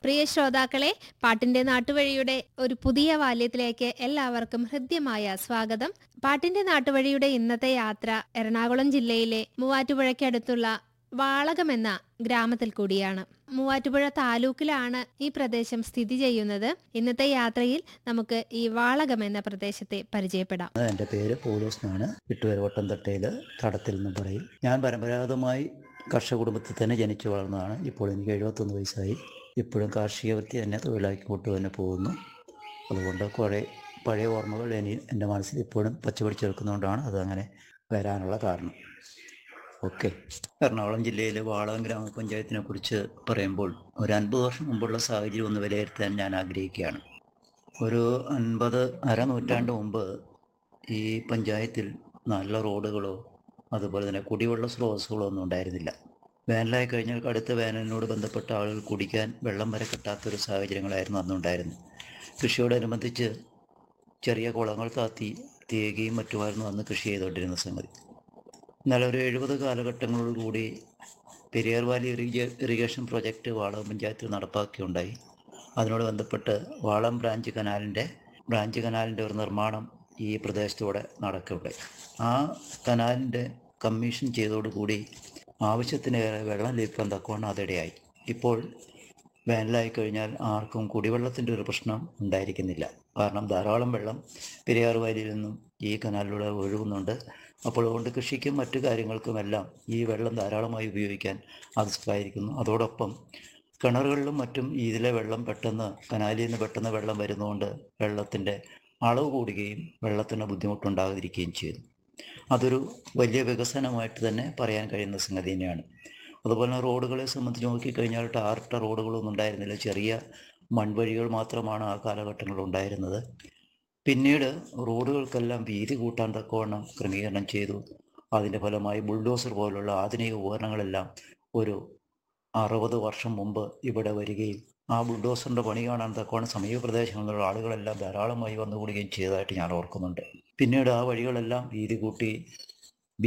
പ്രിയ ശ്രോതാക്കളെ പാട്ടിന്റെ നാട്ടുവഴിയുടെ ഒരു പുതിയ വാല്യത്തിലേക്ക് എല്ലാവർക്കും ഹൃദ്യമായ സ്വാഗതം പാട്ടിന്റെ നാട്ടുവഴിയുടെ ഇന്നത്തെ യാത്ര എറണാകുളം ജില്ലയിലെ മൂവാറ്റുപുഴയ്ക്കടുത്തുള്ള വാളകം എന്ന ഗ്രാമത്തിൽ കൂടിയാണ് മൂവാറ്റുപുഴ താലൂക്കിലാണ് ഈ പ്രദേശം സ്ഥിതി ചെയ്യുന്നത് ഇന്നത്തെ യാത്രയിൽ നമുക്ക് ഈ വാളകം എന്ന പ്രദേശത്തെ പരിചയപ്പെടാം എൻ്റെ പേര് പൗലോസ് എന്നാണ് ഇട്ടുവരവട്ടം തട്ടയിൽ തടത്തിൽ എന്ന് പറയും ഞാൻ പരമ്പരാഗതമായി കർഷക കുടുംബത്തിൽ തന്നെ ജനിച്ചു വളർന്നതാണ് ഇപ്പോൾ എനിക്ക് എഴുപത്തൊന്ന് വയസ്സായി ഇപ്പോഴും കാർഷിക വൃത്തി തന്നെ തൊഴിലാക്കിക്കൊണ്ട് തന്നെ പോകുന്നു അതുകൊണ്ട് കുറേ പഴയ ഓർമ്മകൾ ഇനി എൻ്റെ മനസ്സിൽ ഇപ്പോഴും പച്ചപിടിച്ച് നിൽക്കുന്നതുകൊണ്ടാണ് അതങ്ങനെ വരാനുള്ള കാരണം ഓക്കെ എറണാകുളം ജില്ലയിലെ വാളകം ഗ്രാമപഞ്ചായത്തിനെ കുറിച്ച് പറയുമ്പോൾ ഒരു അൻപത് വർഷം മുമ്പുള്ള സാഹചര്യം ഒന്ന് വിലയിരുത്താൻ ഞാൻ ആഗ്രഹിക്കുകയാണ് ഒരു അൻപത് അരനൂറ്റാണ്ട് മുമ്പ് ഈ പഞ്ചായത്തിൽ നല്ല റോഡുകളോ അതുപോലെ തന്നെ കുടിവെള്ള സ്രോതസ്സുകളോ ഒന്നും ഉണ്ടായിരുന്നില്ല വേനലായി കഴിഞ്ഞാൽ കടുത്ത വേനലിനോട് ബന്ധപ്പെട്ട ആളുകൾ കുടിക്കാൻ വെള്ളം വരെ കിട്ടാത്തൊരു സാഹചര്യങ്ങളായിരുന്നു അന്നുണ്ടായിരുന്നത് കൃഷിയോടനുബന്ധിച്ച് ചെറിയ കുളങ്ങൾ താത്തി തേകയും മറ്റുമായിരുന്നു അന്ന് കൃഷി ചെയ്തുകൊണ്ടിരുന്ന സംഗതി എന്നാൽ ഒരു എഴുപത് കാലഘട്ടങ്ങളോടുകൂടി പെരിയാർ വാലി ഇറിഗ ഇറിഗേഷൻ പ്രോജക്റ്റ് വാളകം പഞ്ചായത്തിൽ നടപ്പാക്കിയുണ്ടായി അതിനോട് ബന്ധപ്പെട്ട് വാളം ബ്രാഞ്ച് കനാലിൻ്റെ ബ്രാഞ്ച് കനാലിൻ്റെ ഒരു നിർമ്മാണം ഈ പ്രദേശത്തൂടെ നടക്കുകയുണ്ടായി ആ കനാലിൻ്റെ കമ്മീഷൻ ചെയ്തതോടുകൂടി ആവശ്യത്തിനേറെ വെള്ളം ലഭിക്കാൻ തക്കവണ്ണം അതിടയായി ഇപ്പോൾ വേനലായി കഴിഞ്ഞാൽ ആർക്കും കുടിവെള്ളത്തിൻ്റെ ഒരു പ്രശ്നം ഉണ്ടായിരിക്കുന്നില്ല കാരണം ധാരാളം വെള്ളം പെരിയാർ വാലിയിൽ നിന്നും ഈ കനാലിലൂടെ ഒഴുകുന്നുണ്ട് അപ്പോൾ അതുകൊണ്ട് കൃഷിക്കും മറ്റു കാര്യങ്ങൾക്കുമെല്ലാം ഈ വെള്ളം ധാരാളമായി ഉപയോഗിക്കാൻ അത് സഹായിക്കുന്നു അതോടൊപ്പം കിണറുകളിലും മറ്റും ഇതിലെ വെള്ളം പെട്ടെന്ന് കനാലിൽ നിന്ന് പെട്ടെന്ന് വെള്ളം വരുന്നതുകൊണ്ട് വെള്ളത്തിൻ്റെ അളവ് കൂടുകയും വെള്ളത്തിന് ബുദ്ധിമുട്ടുണ്ടാകാതിരിക്കുകയും ചെയ്യുന്നു അതൊരു വലിയ വികസനമായിട്ട് തന്നെ പറയാൻ കഴിയുന്ന സംഗതി തന്നെയാണ് അതുപോലെ തന്നെ റോഡുകളെ സംബന്ധിച്ച് നോക്കിക്കഴിഞ്ഞാൽ ടാറിട്ട റോഡുകളൊന്നും ഉണ്ടായിരുന്നില്ല ചെറിയ മൺവഴികൾ മാത്രമാണ് ആ കാലഘട്ടങ്ങളിൽ ഉണ്ടായിരുന്നത് പിന്നീട് റോഡുകൾക്കെല്ലാം വീതി കൂട്ടാൻ തക്കവണ്ണം ക്രമീകരണം ചെയ്തു അതിൻ്റെ ഫലമായി ബുൾഡോസർ പോലുള്ള ആധുനിക ഉപകരണങ്ങളെല്ലാം ഒരു അറുപത് വർഷം മുമ്പ് ഇവിടെ വരികയും ആ ബുൾഡോസറിൻ്റെ പണി കാണാൻ തക്കവണ്ണം സമീപ പ്രദേശങ്ങളിലുള്ള ആളുകളെല്ലാം ധാരാളമായി വന്നുകൂടുകയും ചെയ്തതായിട്ട് ഞാൻ ഓർക്കുന്നുണ്ട് പിന്നീട് ആ വഴികളെല്ലാം വീതി കൂട്ടി